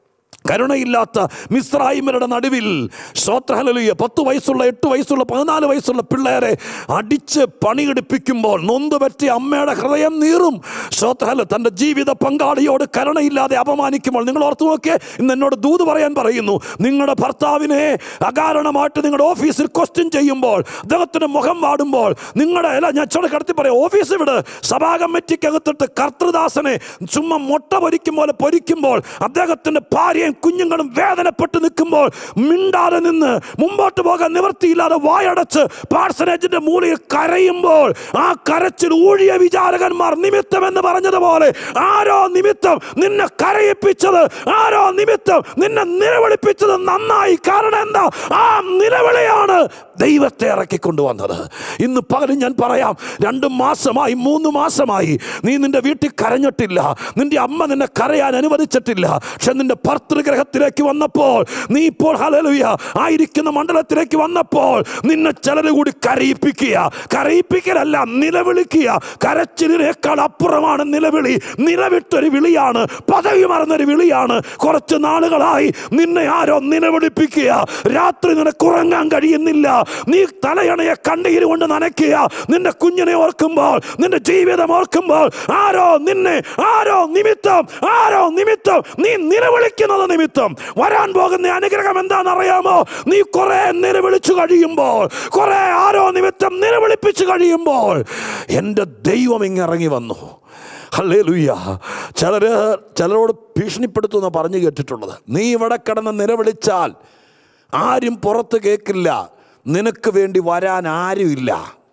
Speaker 1: കരുണയില്ലാത്ത മിസ്രായിമരുടെ നടുവിൽ ശ്രോത്രഹലലിയ പത്ത് വയസ്സുള്ള എട്ട് വയസ്സുള്ള പതിനാല് വയസ്സുള്ള പിള്ളേരെ അടിച്ച് പണിയെടുപ്പിക്കുമ്പോൾ നൊന്ത് പറ്റിയ അമ്മയുടെ ഹൃദയം നീറും ശ്രോത്രഹല തൻ്റെ ജീവിത പങ്കാളിയോട് കരുണയില്ലാതെ അപമാനിക്കുമ്പോൾ നിങ്ങൾ ഓർത്തു നോക്കിയേ ഇന്ന് എന്നോട് ദൂത് പറയാൻ പറയുന്നു നിങ്ങളുടെ ഭർത്താവിനെ അകാരണമായിട്ട് നിങ്ങളുടെ ഓഫീസിൽ ക്വസ്റ്റ്യൻ ചെയ്യുമ്പോൾ അദ്ദേഹത്തിൻ്റെ മുഖം വാടുമ്പോൾ നിങ്ങളുടെ അല്ല ഞാൻ ചോടെ കടത്തി പറയാം ഓഫീസ് വിട് സഭാ കമ്മിറ്റിക്കകത്തിട്ട് കർത്തൃദാസനെ ചുമ്മാ മുട്ട പൊരിക്കും പോലെ പൊരിക്കുമ്പോൾ അദ്ദേഹത്തിൻ്റെ ഭാര്യയും കുഞ്ഞുങ്ങളും വേദനപ്പെട്ട് നിൽക്കുമ്പോൾ മിണ്ടാതെ നിന്ന് മുമ്പോട്ട് പോകാൻ നിവൃത്തിയില്ലാതെ വായടച്ച് പാഴ്സനേജിന്റെ മൂലയിൽ കരയുമ്പോൾ ആ കരച്ചിൽ ഊഴിയ വിചാരകന്മാർ നിമിത്തം എന്ന് പറഞ്ഞതുപോലെ ആരോ നിമിത്തം നിന്നെ കരയിപ്പിച്ചത് ആരോ നിമിത്തം നിന്നെ നിലവിളിപ്പിച്ചത് നന്നായി കാരണം എന്താ ആ നിലവിളിയാണ് ദൈവത്തെ ഇറക്കിക്കൊണ്ടുവന്നത് ഇന്ന് പകലും ഞാൻ പറയാം രണ്ട് മാസമായി മൂന്ന് മാസമായി നീ നിന്റെ വീട്ടിൽ കരഞ്ഞിട്ടില്ല നിന്റെ അമ്മ നിന്നെ കരയാൻ അനുവദിച്ചിട്ടില്ല പക്ഷെ നിന്റെ ഭർത്തൃഗ്രഹത്തിലേക്ക് വന്നപ്പോൾ നീ ഇപ്പോൾ ഹലലുയ ആയിരിക്കുന്ന മണ്ഡലത്തിലേക്ക് വന്നപ്പോൾ നിന്നെ ചിലര് കൂടി കരയിപ്പിക്കുക കരയിപ്പിക്കലല്ല നിലവിളിക്കുക കരച്ചിലിനേക്കാൾ അപ്പുറമാണ് നിലവിളി നിലവിട്ടൊരു വിളിയാണ് പദവി മറന്നൊരു വിളിയാണ് കുറച്ച് നാളുകളായി നിന്നെ ആരോ നിലവിളിപ്പിക്കുക രാത്രി നിനക്ക് ഉറങ്ങാൻ കഴിയുന്നില്ല നീ തലയണയെ കണ്ണീര് കൊണ്ട് നനയ്ക്കുക നിന്റെ കുഞ്ഞിനെ ഓർക്കുമ്പോൾ നിന്റെ ജീവിതം ഓർക്കുമ്പോൾ ആരോ നിന്നെ ആരോ നിമിത്തം ആരോ നിമിത്തം നീ നിലവിളിക്കുന്നത് നിമിത്തം വരാൻ പോകുന്ന അനുഗ്രഹം എന്താണെന്ന് അറിയാമോ നീ കുറെ നിലവിളിച്ചു കഴിയുമ്പോൾ കുറെ ആരോ നിമിത്തം നിലവിളിപ്പിച്ചു കഴിയുമ്പോൾ എൻ്റെ ദൈവം ഇങ്ങിറങ്ങി വന്നു ഹല്ലേലൂയ ചിലര് ചിലരോട് ഭീഷണിപ്പെടുത്തുന്ന പറഞ്ഞു കേട്ടിട്ടുള്ളത് നീ ഇവിടെ കിടന്ന് നിലവിളിച്ചാൽ ആരും പുറത്ത് കേൾക്കില്ല നിനക്ക് വേണ്ടി വരാൻ ആരുമില്ല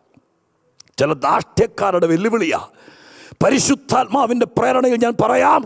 Speaker 1: ചില ദാഷ്ട്യക്കാരുടെ വെല്ലുവിളിയാ പരിശുദ്ധാത്മാവിൻ്റെ പ്രേരണയിൽ ഞാൻ പറയാം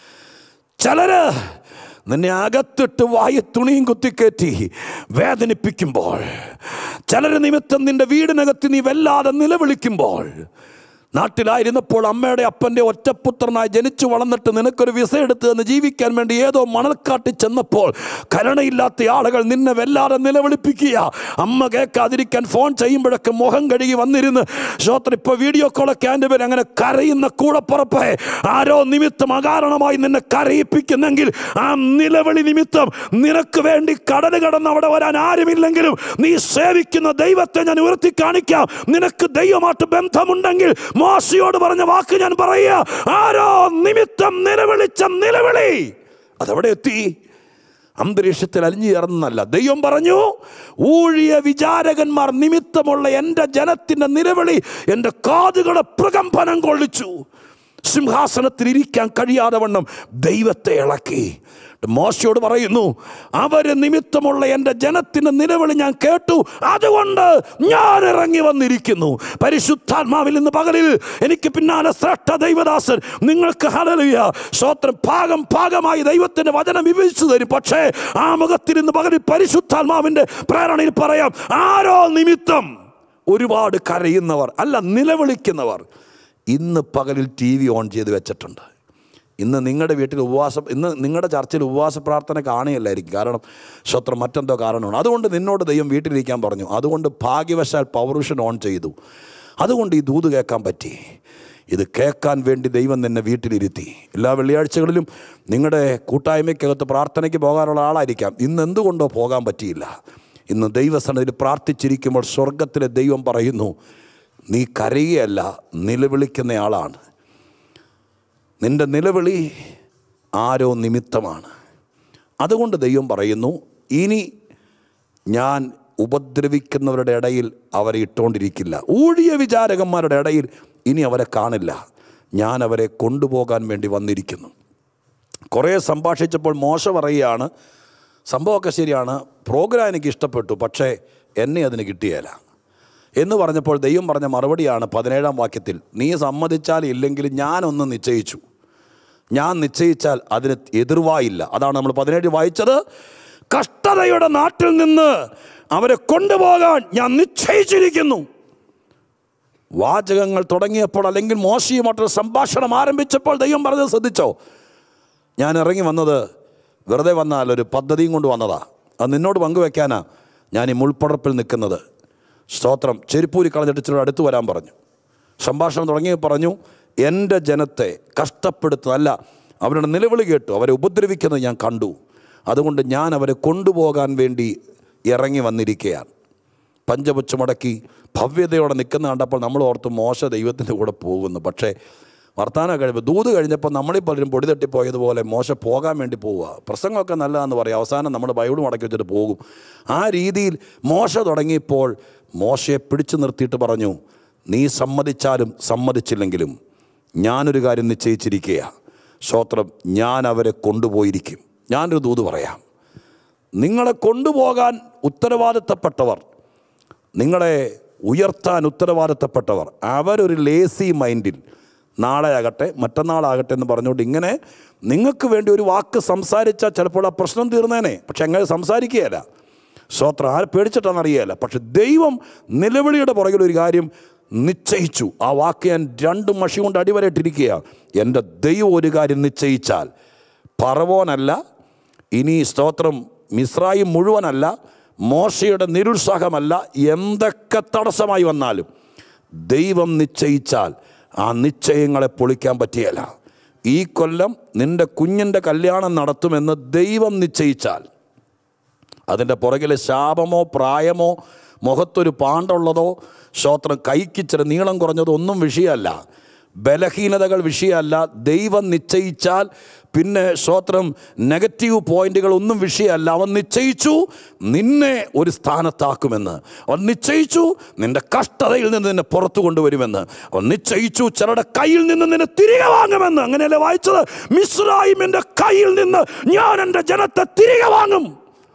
Speaker 1: ചിലര് നിന്നെ അകത്തിട്ട് വായി തുണിയും കുത്തിക്കയറ്റി വേദനിപ്പിക്കുമ്പോൾ ചിലര് നിമിത്തം നിന്റെ വീടിനകത്ത് നീ വല്ലാതെ നിലവിളിക്കുമ്പോൾ നാട്ടിലായിരുന്നപ്പോൾ അമ്മയുടെ അപ്പൻ്റെ ഒറ്റപുത്രനായി ജനിച്ചു വളർന്നിട്ട് നിനക്കൊരു വിസ എടുത്ത് എന്ന് ജീവിക്കാൻ വേണ്ടി ഏതോ മണൽക്കാട്ടിൽ ചെന്നപ്പോൾ കരുണയില്ലാത്ത ആളുകൾ നിന്നെ വല്ലാതെ നിലവിളിപ്പിക്കുക അമ്മ കേൾക്കാതിരിക്കാൻ ഫോൺ ചെയ്യുമ്പോഴൊക്കെ മുഖം കഴുകി വന്നിരുന്ന് ശ്രോത്ര ഇപ്പോൾ വീഡിയോ കോളൊക്കെ എൻ്റെ പേര് അങ്ങനെ കരയുന്ന കൂടപ്പുറപ്പേ ആരോ നിമിത്തം അകാരണമായി നിന്നെ കരയിപ്പിക്കുന്നെങ്കിൽ ആ നിലവിളി നിമിത്തം നിനക്ക് വേണ്ടി കടല് കടന്ന് അവിടെ വരാൻ ആരുമില്ലെങ്കിലും നീ സേവിക്കുന്ന ദൈവത്തെ ഞാൻ ഉയർത്തി കാണിക്കാം നിനക്ക് ദൈവമായിട്ട് ബന്ധമുണ്ടെങ്കിൽ മോശയോട് പറഞ്ഞ വാക്ക് ഞാൻ പറയുക ആരോ നിമിത്തം നിലവിളിച്ച നിലവിളി അതെവിടെ എത്തി അന്തരീക്ഷത്തിൽ അലിഞ്ഞു ചേർന്നല്ല ദൈവം പറഞ്ഞു ഊഴിയ വിചാരകന്മാർ നിമിത്തമുള്ള എൻ്റെ ജനത്തിൻ്റെ നിലവിളി എൻ്റെ കാതുകളെ പ്രകമ്പനം കൊള്ളിച്ചു സിംഹാസനത്തിൽ ഇരിക്കാൻ കഴിയാതെ വണ്ണം ദൈവത്തെ ഇളക്കി മോശയോട് പറയുന്നു അവര് നിമിത്തമുള്ള എൻ്റെ ജനത്തിൻ്റെ നിലവിളി ഞാൻ കേട്ടു അതുകൊണ്ട് ഞാൻ ഇറങ്ങി വന്നിരിക്കുന്നു പരിശുദ്ധാത്മാവിൽ നിന്ന് പകലിൽ എനിക്ക് പിന്നാലെ ശ്രേഷ്ഠ ദൈവദാസൻ നിങ്ങൾക്ക് ഹലലിയ സ്വോത്രം ഭാഗം ഭാഗമായി ദൈവത്തിൻ്റെ വചനം വിഭജിച്ചു തരും പക്ഷേ ആ മുഖത്തിൽ നിന്ന് പകലിൽ പരിശുദ്ധാത്മാവിൻ്റെ പ്രേരണയിൽ പറയാം ആരോ നിമിത്തം ഒരുപാട് കരയുന്നവർ അല്ല നിലവിളിക്കുന്നവർ ഇന്ന് പകലിൽ ടി വി ഓൺ ചെയ്ത് വെച്ചിട്ടുണ്ട് ഇന്ന് നിങ്ങളുടെ വീട്ടിൽ ഉപവാസം ഇന്ന് നിങ്ങളുടെ ചർച്ചയിൽ ഉപവാസ പ്രാർത്ഥന കാണുകയല്ലായിരിക്കും കാരണം സ്വത്രം മറ്റെന്തോ കാരണമാണ് അതുകൊണ്ട് നിന്നോട് ദൈവം വീട്ടിലിരിക്കാൻ പറഞ്ഞു അതുകൊണ്ട് ഭാഗ്യവശാൽ പൗരുഷൻ ഓൺ ചെയ്തു അതുകൊണ്ട് ഈ ദൂത് കേൾക്കാൻ പറ്റി ഇത് കേൾക്കാൻ വേണ്ടി ദൈവം നിന്നെ വീട്ടിലിരുത്തി എല്ലാ വെള്ളിയാഴ്ചകളിലും നിങ്ങളുടെ കൂട്ടായ്മയ്ക്കകത്ത് പ്രാർത്ഥനയ്ക്ക് പോകാനുള്ള ആളായിരിക്കാം ഇന്ന് എന്തുകൊണ്ടോ പോകാൻ പറ്റിയില്ല ഇന്ന് ദൈവസനത്തിൽ പ്രാർത്ഥിച്ചിരിക്കുമ്പോൾ സ്വർഗത്തിലെ ദൈവം പറയുന്നു നീ കരയുകയല്ല നിലവിളിക്കുന്നയാളാണ് നിന്റെ നിലവിളി ആരോ നിമിത്തമാണ് അതുകൊണ്ട് ദൈവം പറയുന്നു ഇനി ഞാൻ ഉപദ്രവിക്കുന്നവരുടെ ഇടയിൽ അവരെ ഇട്ടുകൊണ്ടിരിക്കില്ല ഊഴിയ വിചാരകന്മാരുടെ ഇടയിൽ ഇനി അവരെ കാണില്ല ഞാൻ അവരെ കൊണ്ടുപോകാൻ വേണ്ടി വന്നിരിക്കുന്നു കുറേ സംഭാഷിച്ചപ്പോൾ മോശ പറയുകയാണ് സംഭവമൊക്കെ ശരിയാണ് പ്രോഗ്രാം എനിക്ക് ഇഷ്ടപ്പെട്ടു പക്ഷേ എന്നെ അതിന് കിട്ടിയല്ല എന്ന് പറഞ്ഞപ്പോൾ ദൈവം പറഞ്ഞ മറുപടിയാണ് പതിനേഴാം വാക്യത്തിൽ നീ സമ്മതിച്ചാൽ ഇല്ലെങ്കിൽ ഞാനൊന്ന് നിശ്ചയിച്ചു ഞാൻ നിശ്ചയിച്ചാൽ അതിന് എതിർവായില്ല അതാണ് നമ്മൾ പതിനേഴ് വായിച്ചത് കഷ്ടതയുടെ നാട്ടിൽ നിന്ന് അവരെ കൊണ്ടുപോകാൻ ഞാൻ നിശ്ചയിച്ചിരിക്കുന്നു വാചകങ്ങൾ തുടങ്ങിയപ്പോൾ അല്ലെങ്കിൽ മോശയുമായിട്ടൊരു സംഭാഷണം ആരംഭിച്ചപ്പോൾ ദൈവം പറഞ്ഞത് ശ്രദ്ധിച്ചോ ഞാൻ ഇറങ്ങി വന്നത് വെറുതെ വന്നാൽ ഒരു പദ്ധതിയും കൊണ്ട് വന്നതാ അത് നിന്നോട് പങ്കുവെക്കാനാ ഞാൻ ഈ മുൾപ്പടർപ്പിൽ നിൽക്കുന്നത് സ്തോത്രം ചെരുപ്പൂരി കളഞ്ഞിട്ട് ചിലർ അടുത്ത് വരാൻ പറഞ്ഞു സംഭാഷണം തുടങ്ങി പറഞ്ഞു എൻ്റെ ജനത്തെ കഷ്ടപ്പെടുത്തുന്നതല്ല അവരുടെ നിലവിളി കേട്ടു അവരെ ഉപദ്രവിക്കുന്നത് ഞാൻ കണ്ടു അതുകൊണ്ട് ഞാൻ അവരെ കൊണ്ടുപോകാൻ വേണ്ടി ഇറങ്ങി വന്നിരിക്കുകയാണ് പഞ്ചപുച്ച മുടക്കി ഭവ്യതയോടെ നിൽക്കുന്ന കണ്ടപ്പോൾ നമ്മൾ ഓർത്ത് മോശ ദൈവത്തിൻ്റെ കൂടെ പോകുന്നു പക്ഷേ വർത്തമാനം കഴിയുമ്പോൾ ദൂത് കഴിഞ്ഞപ്പോൾ നമ്മളീ പലരും പൊടി തട്ടിപ്പോയതുപോലെ മോശ പോകാൻ വേണ്ടി പോവുക പ്രസംഗമൊക്കെ നല്ലതാണെന്ന് പറയും അവസാനം നമ്മൾ ബൈബിൾ മടക്കി വെച്ചിട്ട് പോകും ആ രീതിയിൽ മോശ തുടങ്ങിയപ്പോൾ മോശയെ പിടിച്ചു നിർത്തിയിട്ട് പറഞ്ഞു നീ സമ്മതിച്ചാലും സമ്മതിച്ചില്ലെങ്കിലും ഞാനൊരു കാര്യം നിശ്ചയിച്ചിരിക്കുക സ്തോത്രം ഞാൻ അവരെ കൊണ്ടുപോയിരിക്കും ഞാനൊരു ദൂത് പറയാം നിങ്ങളെ കൊണ്ടുപോകാൻ ഉത്തരവാദിത്തപ്പെട്ടവർ നിങ്ങളെ ഉയർത്താൻ ഉത്തരവാദിത്തപ്പെട്ടവർ അവരൊരു ലേസി മൈൻഡിൽ നാളെ ആകട്ടെ മറ്റന്നാളാകട്ടെ എന്ന് പറഞ്ഞുകൊണ്ട് ഇങ്ങനെ നിങ്ങൾക്ക് വേണ്ടി ഒരു വാക്ക് സംസാരിച്ചാൽ ചിലപ്പോൾ ആ പ്രശ്നം തീർന്നേനെ പക്ഷെ അങ്ങനെ സംസാരിക്കുകയല്ല സ്വോത്രം ആരെ പേടിച്ചിട്ടാണെന്നറിയുകയല്ല പക്ഷെ ദൈവം നിലവിളിയുടെ പുറകിൽ ഒരു കാര്യം നിശ്ചയിച്ചു ആ വാക്ക് ഞാൻ രണ്ട് മഷി കൊണ്ട് അടിവരയിട്ടിരിക്കുക എൻ്റെ ദൈവം ഒരു കാര്യം നിശ്ചയിച്ചാൽ പറവോനല്ല ഇനി സ്തോത്രം മിസ്രായി മുഴുവനല്ല മോശയുടെ നിരുത്സാഹമല്ല എന്തൊക്കെ തടസ്സമായി വന്നാലും ദൈവം നിശ്ചയിച്ചാൽ ആ നിശ്ചയങ്ങളെ പൊളിക്കാൻ പറ്റിയല്ല ഈ കൊല്ലം നിന്റെ കുഞ്ഞിൻ്റെ കല്യാണം നടത്തുമെന്ന് ദൈവം നിശ്ചയിച്ചാൽ അതിൻ്റെ പുറകിൽ ശാപമോ പ്രായമോ മുഖത്തൊരു പാണ്ടുള്ളതോ ശ്രോത്രം കൈക്കിച്ചിരി നീളം കുറഞ്ഞതോ ഒന്നും വിഷയമല്ല ബലഹീനതകൾ വിഷയമല്ല ദൈവം നിശ്ചയിച്ചാൽ പിന്നെ ശ്രോത്രം നെഗറ്റീവ് പോയിന്റുകൾ ഒന്നും വിഷയമല്ല അവൻ നിശ്ചയിച്ചു നിന്നെ ഒരു സ്ഥാനത്താക്കുമെന്ന് അവൻ നിശ്ചയിച്ചു നിന്റെ കഷ്ടതയിൽ നിന്ന് നിന്നെ പുറത്തു കൊണ്ടുവരുമെന്ന് അവൻ നിശ്ചയിച്ചു ചിലരുടെ കയ്യിൽ നിന്ന് നിന്നെ തിരികെ വാങ്ങുമെന്ന് അങ്ങനെയല്ലേ വായിച്ചത് മിസ്രായിമിൻ്റെ കയ്യിൽ നിന്ന് ഞാൻ എൻ്റെ ജനത്തെ തിരികെ വാങ്ങും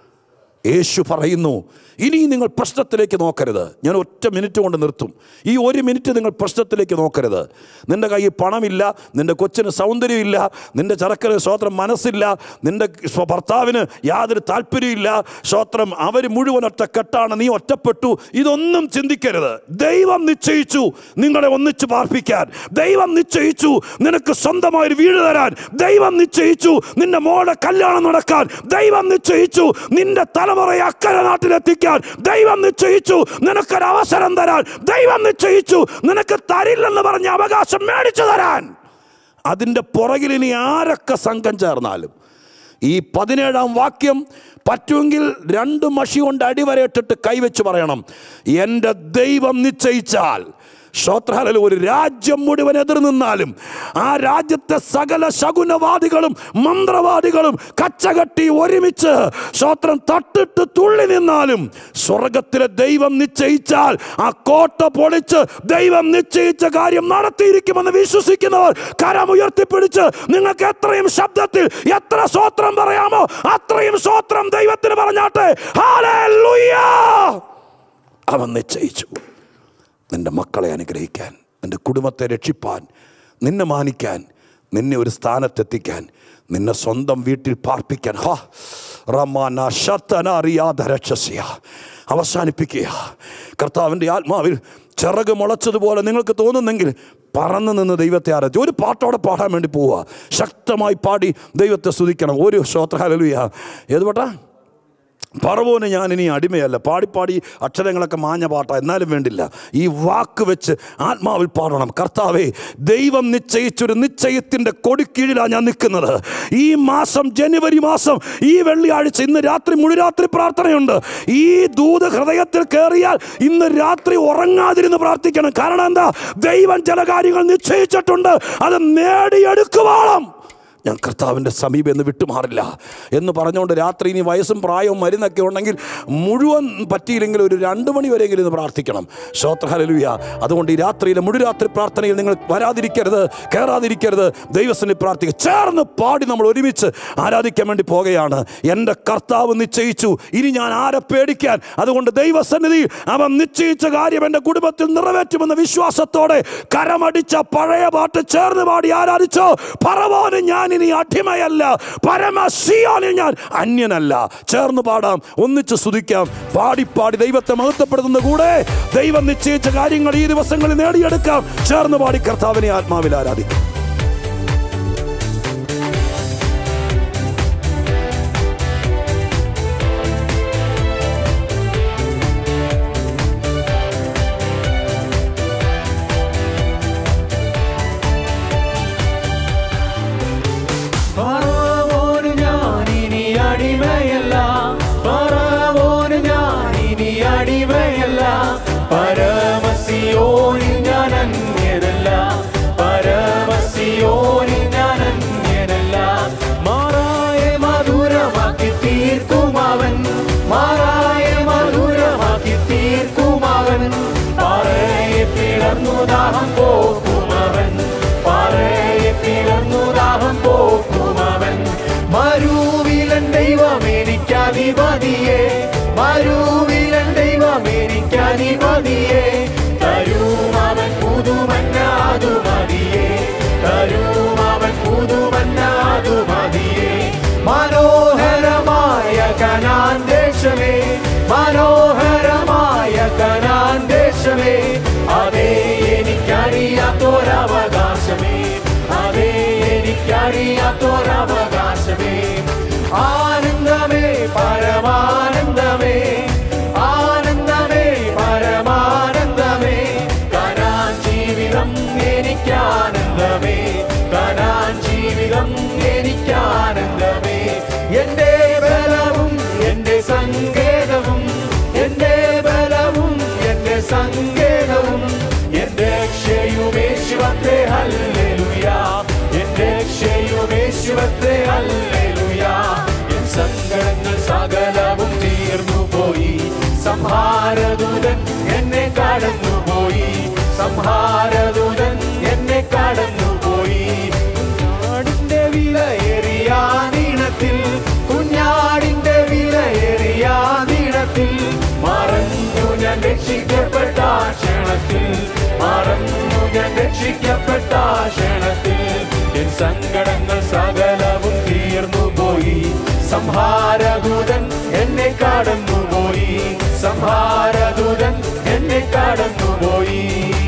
Speaker 1: യേശു പറയുന്നു ഇനി നിങ്ങൾ പ്രശ്നത്തിലേക്ക് നോക്കരുത് ഞാൻ ഒറ്റ മിനിറ്റ് കൊണ്ട് നിർത്തും ഈ ഒരു മിനിറ്റ് നിങ്ങൾ പ്രശ്നത്തിലേക്ക് നോക്കരുത് നിൻ്റെ കയ്യിൽ പണമില്ല നിൻ്റെ കൊച്ചിന് സൗന്ദര്യമില്ല നിൻ്റെ ചെറുക്കന് സ്വോത്രം മനസ്സില്ല നിൻ്റെ സ്വ- ഭർത്താവിന് യാതൊരു താല്പര്യമില്ല സ്വോത്രം അവർ മുഴുവൻ ഒറ്റക്കെട്ടാണ് നീ ഒറ്റപ്പെട്ടു ഇതൊന്നും ചിന്തിക്കരുത് ദൈവം നിശ്ചയിച്ചു നിങ്ങളെ ഒന്നിച്ച് പാർപ്പിക്കാൻ ദൈവം നിശ്ചയിച്ചു നിനക്ക് സ്വന്തമായൊരു വീട് തരാൻ ദൈവം നിശ്ചയിച്ചു നിന്റെ മോളുടെ കല്യാണം നടക്കാൻ ദൈവം നിശ്ചയിച്ചു നിന്റെ തലമുറയെ അക്കരെ നാട്ടിലെത്തിക്കാൻ ദൈവം നിശ്ചയിച്ചു നിനക്കൊരു അവസരം തരാൻ ദൈവം നിശ്ചയിച്ചു നിനക്ക് തരില്ലെന്ന് പറഞ്ഞ അവകാശം മേടിച്ചു തരാൻ അതിൻ്റെ പുറകിൽ ഇനി ആരൊക്കെ സംഘം ചേർന്നാലും ഈ പതിനേഴാം വാക്യം പറ്റുമെങ്കിൽ രണ്ട് മഷി കൊണ്ട് അടിവരയിട്ടിട്ട് കൈവച്ച് പറയണം എൻ്റെ ദൈവം നിശ്ചയിച്ചാൽ ശ്രോത്രഹാലിൽ ഒരു രാജ്യം മുഴുവൻ എതിർ നിന്നാലും ആ രാജ്യത്തെ സകല ശകുനവാദികളും മന്ത്രവാദികളും കച്ചകെട്ടി ഒരുമിച്ച് ശ്രോത്രം തട്ടിട്ട് തുള്ളി നിന്നാലും സ്വർഗത്തിലെ ദൈവം നിശ്ചയിച്ചാൽ ആ കോട്ട പൊളിച്ച് ദൈവം നിശ്ചയിച്ച കാര്യം നടത്തിയിരിക്കുമെന്ന് വിശ്വസിക്കുന്നവർ കരമുയർത്തിപ്പിടിച്ച് നിങ്ങൾക്ക് എത്രയും ശബ്ദത്തിൽ എത്ര സ്വോത്രം പറയാമോ അത്രയും സ്വോത്രം ദൈവത്തിന് പറഞ്ഞാട്ടെ ഹല്ലേലൂയ അവൻ നിശ്ചയിച്ചു നിന്റെ മക്കളെ അനുഗ്രഹിക്കാൻ നിന്റെ കുടുംബത്തെ രക്ഷിപ്പാൻ നിന്നെ മാനിക്കാൻ നിന്നെ ഒരു സ്ഥാനത്തെത്തിക്കാൻ നിന്നെ സ്വന്തം വീട്ടിൽ പാർപ്പിക്കാൻ ഹാ റമാന ശതന അറിയാതെ രക്ഷസ്യ അവസാനിപ്പിക്കുക കർത്താവിൻ്റെ ആത്മാവിൽ ചിറക് മുളച്ചതുപോലെ നിങ്ങൾക്ക് തോന്നുന്നെങ്കിൽ പറന്നു നിന്ന് ദൈവത്തെ ആരാധിച്ചു ഒരു പാട്ടോടെ പാടാൻ വേണ്ടി പോവുക ശക്തമായി പാടി ദൈവത്തെ സ്തുതിക്കണം ഒരു ശ്രോത്രഹാലലുയ ഏത് പാട്ടാ പറവോന് ഞാൻ ഇനി അടിമയല്ല പാടിപ്പാടി അക്ഷരങ്ങളൊക്കെ മാഞ്ഞ പാട്ടാ എന്നാലും വേണ്ടില്ല ഈ വാക്ക് വെച്ച് ആത്മാവിൽ പാടണം കർത്താവേ ദൈവം നിശ്ചയിച്ചൊരു നിശ്ചയത്തിൻ്റെ കൊടിക്കീഴിലാണ് ഞാൻ നിൽക്കുന്നത് ഈ മാസം ജനുവരി മാസം ഈ വെള്ളിയാഴ്ച ഇന്ന് രാത്രി മുഴുരാത്രി പ്രാർത്ഥനയുണ്ട് ഈ ദൂത് ഹൃദയത്തിൽ കയറിയാൽ ഇന്ന് രാത്രി ഉറങ്ങാതിരുന്ന് പ്രാർത്ഥിക്കണം കാരണം എന്താ ദൈവം ചില കാര്യങ്ങൾ നിശ്ചയിച്ചിട്ടുണ്ട് അത് നേടിയെടുക്കുവാളം ഞാൻ കർത്താവിൻ്റെ സമീപം എന്ന് വിട്ടുമാറില്ല എന്ന് പറഞ്ഞുകൊണ്ട് രാത്രി ഇനി വയസ്സും പ്രായവും മരുന്നൊക്കെ ഉണ്ടെങ്കിൽ മുഴുവൻ പറ്റിയില്ലെങ്കിൽ ഒരു രണ്ട് മണി വരെയെങ്കിലും ഇന്ന് പ്രാർത്ഥിക്കണം ശ്രോത്രഹലലുയ അതുകൊണ്ട് ഈ രാത്രിയിലെ മുഴുരാത്രി പ്രാർത്ഥനയിൽ നിങ്ങൾ വരാതിരിക്കരുത് കയറാതിരിക്കരുത് ദൈവസ്ഥനെ പ്രാർത്ഥിക്കുക ചേർന്ന് പാടി നമ്മൾ ഒരുമിച്ച് ആരാധിക്കാൻ വേണ്ടി പോകുകയാണ് എൻ്റെ കർത്താവ് നിശ്ചയിച്ചു ഇനി ഞാൻ ആരെ പേടിക്കാൻ അതുകൊണ്ട് ദൈവസന്നിധി അവൻ നിശ്ചയിച്ച കാര്യം എൻ്റെ കുടുംബത്തിൽ നിറവേറ്റുമെന്ന വിശ്വാസത്തോടെ കരമടിച്ച പഴയ പാട്ട് ചേർന്ന് പാടി ആരാധിച്ചോ പറവാന് ഞാൻ ഇനി അടിമയല്ല പരമസിയോനിൽ ഞാൻ അന്യനല്ല ചേർന്ന് പാടാം ഒന്നിച്ച് സ്തുതിക്കാം പാടി പാടി ദൈവത്തെ മഹത്വപ്പെടുത്തുന്ന കൂടെ ദൈവം നിശ്ചയിച്ച കാര്യങ്ങൾ ഈ ദിവസങ്ങളിൽ നേടിയെടുക്കാം ചേർന്ന് പാടി കർത്താവിനെ ആത്മാവിൽ ആരാധിക്കാം
Speaker 2: പറവോന് ഞാനിനി അടിമ ദാഹം പോക്കുമവൻ പാറയെ പിളർന്നു ദാഹം പോക്കുമവൻ മരുവിലൻ ദൈവം എനിക്കധിപതിയെ മരുവിലൻ ദൈവം എനിക്കധിപതിയെ തരും അവൻ പുതുമന്നാതു മതിയെ തരും അവൻ പുതുമന്നാതു മതിയെ മനോഹരമായ കനാൻ ദേശമേ മനോഹരമായ കനാൻ ദേശമേ അതേ എനിക്കറിയാത്തൊരവകാശമേ അതേ എനിക്കറിയാത്തൊരവകാശമേ ആനന്ദമേ പരമാനന്ദമേ ആനന്ദമേ പരമാനന്ദമേ കനാൻ ജീവിതം എനിക്കാനന്ദമേ കനാൻ ജീവിതം എനിക്കാനന്ദമേ എന്റെ ബലവും എന്റെ സങ്കേതവും എന്റെ ബലവും എന്റെ സങ്കേതവും എന്റെ ക്ഷയുമേശുവത്തെ ഹല്ലേലൂയ എന്റെ ക്ഷയുമേശുവത്തെ ഹല്ലേലൂയ എൻ സങ്കടങ്ങൾ സകലവും തീർന്നു പോയി സംഹാരദൂതൻ എന്നെ കടന്നുപോയി സംഹാരദൂതൻ എന്നെ കടന്നുപോയി കുഞ്ഞാടിന്റെ വിലയേറിയ നീളത്തിൽ കുഞ്ഞാടിന്റെ വിലയേറിയ നീളത്തിൽ മറന്നു ഞാൻ രക്ഷിക്കപ്പെട്ട ക്ഷണത്തിൽ മറന്നു ഞാൻ രക്ഷിക്കപ്പെട്ട ക്ഷണത്തിൽ എൻ സങ്കടങ്ങൾ സകലവും തീർന്നു പോയി സംഹാരദൂതൻ എന്നെ കടന്നുപോയി സംഹാരദൂതൻ എന്നെ കടന്നുപോയി